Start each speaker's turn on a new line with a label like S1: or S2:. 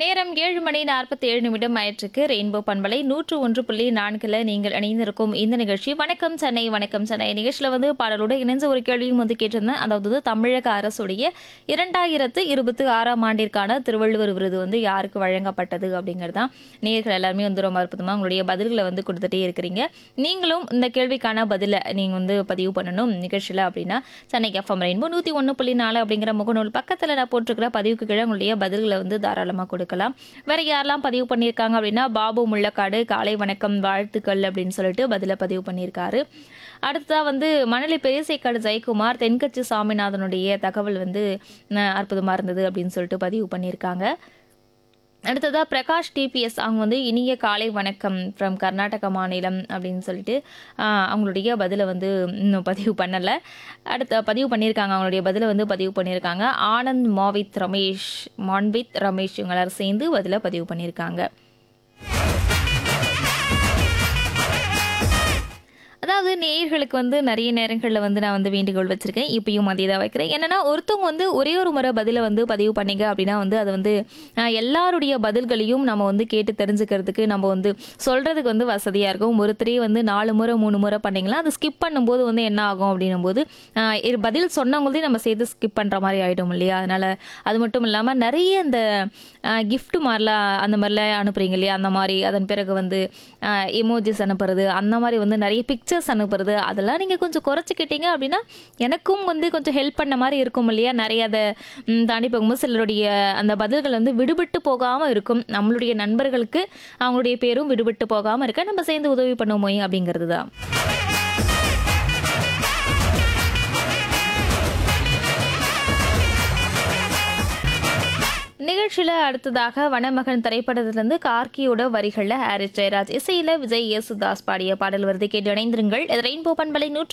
S1: நேரம் ஏழு மணி நாற்பத்தி ஏழு நிமிடம் ஆயிற்றுக்கு ரெயின்போ பண்பலை நூற்று ஒன்று புள்ளி நான்கில் நீங்கள் இணைந்திருக்கும் இந்த நிகழ்ச்சி வணக்கம் சென்னை வணக்கம் சென்னை நிகழ்ச்சியில் வந்து பாடலோடு இணைஞ்ச ஒரு கேள்வியும் வந்து கேட்டிருந்தேன் அதாவது தமிழக அரசுடைய இரண்டாயிரத்து இருபத்தி ஆறாம் ஆண்டிற்கான திருவள்ளுவர் விருது வந்து யாருக்கு வழங்கப்பட்டது அப்படிங்கிறது தான் நேர்கள் எல்லாருமே வந்து ரொம்ப அற்புதமாக உங்களுடைய பதில்களை வந்து கொடுத்துட்டே இருக்கிறீங்க நீங்களும் இந்த கேள்விக்கான பதிலை நீங்கள் வந்து பதிவு பண்ணணும் நிகழ்ச்சியில் அப்படின்னா சென்னை எஃப்எம் ரெயின்போ நூற்றி ஒன்று புள்ளி நாலு அப்படிங்கிற முகநூல் பக்கத்தில் நான் போட்டிருக்கிற பதிவுக்கு கீழே உங்களுடைய பதில்களை வந்து தாராளமாக கொடுக்கலாம் வேற யாரெல்லாம் பதிவு பண்ணியிருக்காங்க அப்படின்னா பாபு முள்ளக்காடு காலை வணக்கம் வாழ்த்துக்கள் அப்படின்னு சொல்லிட்டு பதிலை பதிவு பண்ணியிருக்காரு அடுத்ததா வந்து மணலி பெரியசைக்காடு ஜெயக்குமார் தென்கட்சி சாமிநாதனுடைய தகவல் வந்து அஹ், அற்புதமா இருந்தது அப்படின்னு சொல்லிட்டு பதிவு பண்ணியிருக்காங்க அடுத்ததா பிரகாஷ் டிபிஎஸ் அவங்க வந்து இனிய காலை வணக்கம் ஃப்ரம் கர்நாடக மாநிலம் அப்படின்னு சொல்லிட்டு ஆஹ், அவங்களுடைய பதிலை வந்து இன்னும் பதிவு பண்ணலை அடுத்த பதிவு பண்ணியிருக்காங்க அவங்களுடைய பதிலை வந்து பதிவு பண்ணியிருக்காங்க ஆனந்த் மாவித் ரமேஷ் மான்வித் ரமேஷ் இவங்க எல்லாரும் சேர்ந்து பதிலை பதிவு பண்ணியிருக்காங்க அதாவது நேயர்களுக்கு வந்து நிறைய நேரங்களில் வந்து நான் வந்து வேண்டுகோள் வச்சிருக்கேன் இப்பயும் அதே தான் வைக்கிறேன் என்னன்னா ஒருத்தவங்க வந்து ஒரே ஒரு முறை பதிலை வந்து பதிவு பண்ணீங்க அப்படின்னா வந்து அது வந்து ஆஹ், எல்லாருடைய பதில்களையும் நம்ம வந்து கேட்டு தெரிஞ்சுக்கிறதுக்கு நம்ம வந்து சொல்றதுக்கு வந்து வசதியாக இருக்கும் ஒருத்தரே வந்து நாலு முறை மூணு முறை பண்ணீங்களா அது ஸ்கிப் பண்ணும்போது வந்து என்ன ஆகும் அப்படின்னும் போது ஆஹ், இரு பதில் சொன்னவங்களையும் நம்ம சேர்த்து ஸ்கிப் பண்ணுற மாதிரி ஆகிடும் இல்லையா அதனால அது மட்டும் இல்லாமல் நிறைய இந்த gift மாதிரிலாம் அந்த மாதிரிலாம் அனுப்புறீங்க இல்லையா அந்த மாதிரி அதன் பிறகு வந்து எமோஜிஸ் அனுப்புறது அந்த மாதிரி வந்து நிறைய பிக்சர்ஸ் அனுப்புறது அதெல்லாம் நீங்கள் கொஞ்சம் குறைச்சிக்கிட்டீங்க அப்படின்னா எனக்கும் வந்து கொஞ்சம் ஹெல்ப் பண்ண மாதிரி இருக்கும் இல்லையா நிறைய அதை ம், தாண்டி போகும்போது சிலருடைய அந்த பதில்கள் வந்து விடுபட்டு போகாமல் இருக்கும் நம்மளுடைய நண்பர்களுக்கு அவங்களுடைய பேரும் விடுபட்டு போகாமல் இருக்க நம்ம சேர்ந்து உதவி பண்ணுவோம் அப்படிங்கிறது தான் நிகழ்ச்சியில் அடுத்ததாக வனமகன் திரைப்படத்திலிருந்து கார்கியோட வரிகளில் ஹாரிஸ் ஜெயராஜ் இசையில் விஜய் யேசுதாஸ் பாடிய பாடல் வருது கேட்டு இணைந்திருங்கள் இது ரெயின்போ பண்பலை நூற்று